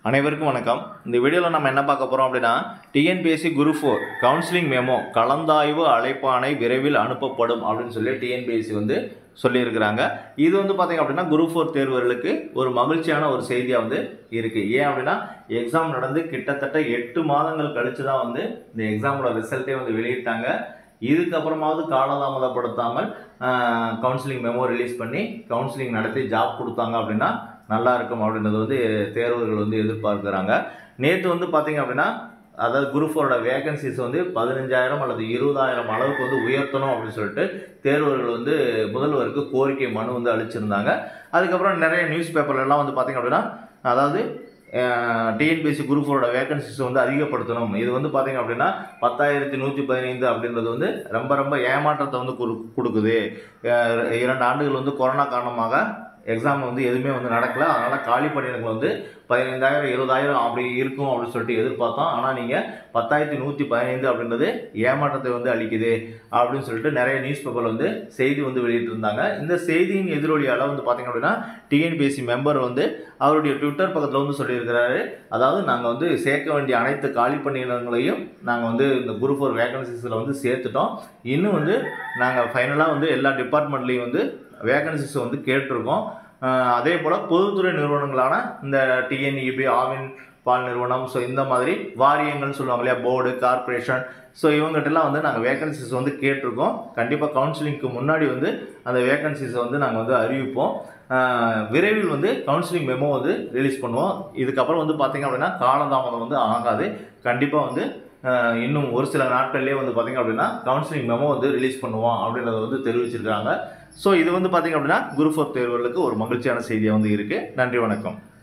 அனைவருக்கும் வணக்கம் இந்த வீடியோவில் நம்ம என்ன பார்க்க போகிறோம் அப்படின்னா TNPSC group four counselling memo கலந்தாய்வு அழைப்பாணை விரைவில் அனுப்பப்படும் அப்படின்னு சொல்லி டிஎன்பிஎஸ்சி வந்து சொல்லியிருக்கிறாங்க இது வந்து பார்த்திங்க அப்படின்னா குரு ஃபோர் தேர்வர்களுக்கு ஒரு மகிழ்ச்சியான ஒரு செய்தியாக வந்து இருக்குது ஏன் அப்படின்னா எக்ஸாம் நடந்து கிட்டத்தட்ட எட்டு மாதங்கள் கழித்து தான் வந்து இந்த எக்ஸாமோட ரிசல்ட்டே வந்து வெளியிட்டாங்க இதுக்கப்புறமாவது காலதாமதப்படுத்தாமல் கவுன்சிலிங் மெமோ ரிலீஸ் பண்ணி கவுன்சிலிங் நடத்தி ஜாப் கொடுத்தாங்க அப்படின்னா நல்லா இருக்கும் அப்படின்றது வந்து தேர்வர்கள் வந்து எதிர்பார்க்குறாங்க நேற்று வந்து பார்த்தீங்க அப்படின்னா அதாவது குரூப்போட வேகன்சிஸ் வந்து பதினஞ்சாயிரம் அல்லது இருபதாயிரம் அளவுக்கு வந்து உயர்த்தணும் அப்படின்னு சொல்லிட்டு தேர்வர்கள் வந்து முதல்வருக்கு கோரிக்கை மனு வந்து அளிச்சிருந்தாங்க அதுக்கப்புறம் நிறைய நியூஸ் பேப்பர்லாம் வந்து பார்த்தீங்க அப்படின்னா அதாவது டிஎன்பிஎஸ்சி குரூப் ஃபோரோட வேகன்சிஸ் வந்து அதிகப்படுத்தணும் இது வந்து பார்த்தீங்க அப்படின்னா பத்தாயிரத்தி நூற்றி பதினைந்து அப்படின்றது வந்து ரொம்ப ரொம்ப ஏமாற்றத்தை வந்து குடு கொடுக்குது அஹ் இரண்டு ஆண்டுகள் வந்து கொரோனா காரணமாக எக்ஸாம் வந்து எதுவுமே வந்து நடக்கல அதனால் காலி பணியிடங்கள் வந்து பதினைந்தாயிரம் இருபதாயிரம் அப்படி இருக்கும் அப்படின்னு சொல்லிட்டு எதிர்பார்த்தோம் ஆனால் நீங்கள் பத்தாயிரத்தி நூற்றி பதினைந்து அப்படின்றது ஏமாற்றத்தை வந்து அளிக்குது அப்படின்னு சொல்லிட்டு நிறைய நியூஸ் பேப்பர் வந்து செய்தி வந்து வெளியிட்டிருந்தாங்க இந்த செய்தியின் எதிரொலியால் வந்து பார்த்தீங்க அப்படின்னா டிஎன்பிஎஸ்சி மெம்பர் வந்து அவருடைய ட்விட்டர் பக்கத்தில் வந்து சொல்லியிருக்கிறாரு அதாவது நாங்கள் வந்து சேர்க்க வேண்டிய அனைத்து காலி பணியிடங்களையும் நாங்கள் வந்து இந்த குரூப் ஃபோர் வேகன்சிஸில் வந்து சேர்த்துட்டோம் இன்னும் வந்து நாங்கள் ஃபைனலாக வந்து எல்லா டிபார்ட்மெண்ட்லேயும் வந்து வேகன்சிஸ் வந்து கேட்டிருக்கோம் அஹ் அதே போல் பொதுத்துறை நிறுவனங்களான இந்த டிஎன்இபி ஆவின் பால் நிறுவனம் ஸோ இந்த மாதிரி வாரியங்கள்னு சொல்லுவாங்க இல்லையா போர்டு கார்ப்பரேஷன் ஸோ இவங்ககிட்டலாம் வந்து நாங்கள் வேகன்சிஸ் வந்து கேட்டிருக்கோம் கண்டிப்பாக கவுன்சிலிங்க்கு முன்னாடி வந்து அந்த வேகன்சிஸை வந்து நாங்கள் வந்து அறிவிப்போம் அஹ் விரைவில் வந்து கவுன்சிலிங் மெமோ வந்து ரிலீஸ் பண்ணுவோம் இதுக்கப்புறம் வந்து பார்த்திங்க அப்படின்னா காலதாமதம் வந்து ஆகாது கண்டிப்பாக வந்து அஹ் இன்னும் ஒரு சில நாட்கள்லேயே வந்து பார்த்திங்க அப்படின்னா கவுன்சிலிங் மெமோ வந்து ரிலீஸ் பண்ணுவோம் அப்படின்றத வந்து தெரிவிச்சிருக்காங்க ஸோ இது வந்து பார்த்திங்க அப்படின்னா குரூப் ஆஃப் தேர்வர்களுக்கு ஒரு மகிழ்ச்சியான செய்தியாக வந்து இருக்குது நன்றி வணக்கம்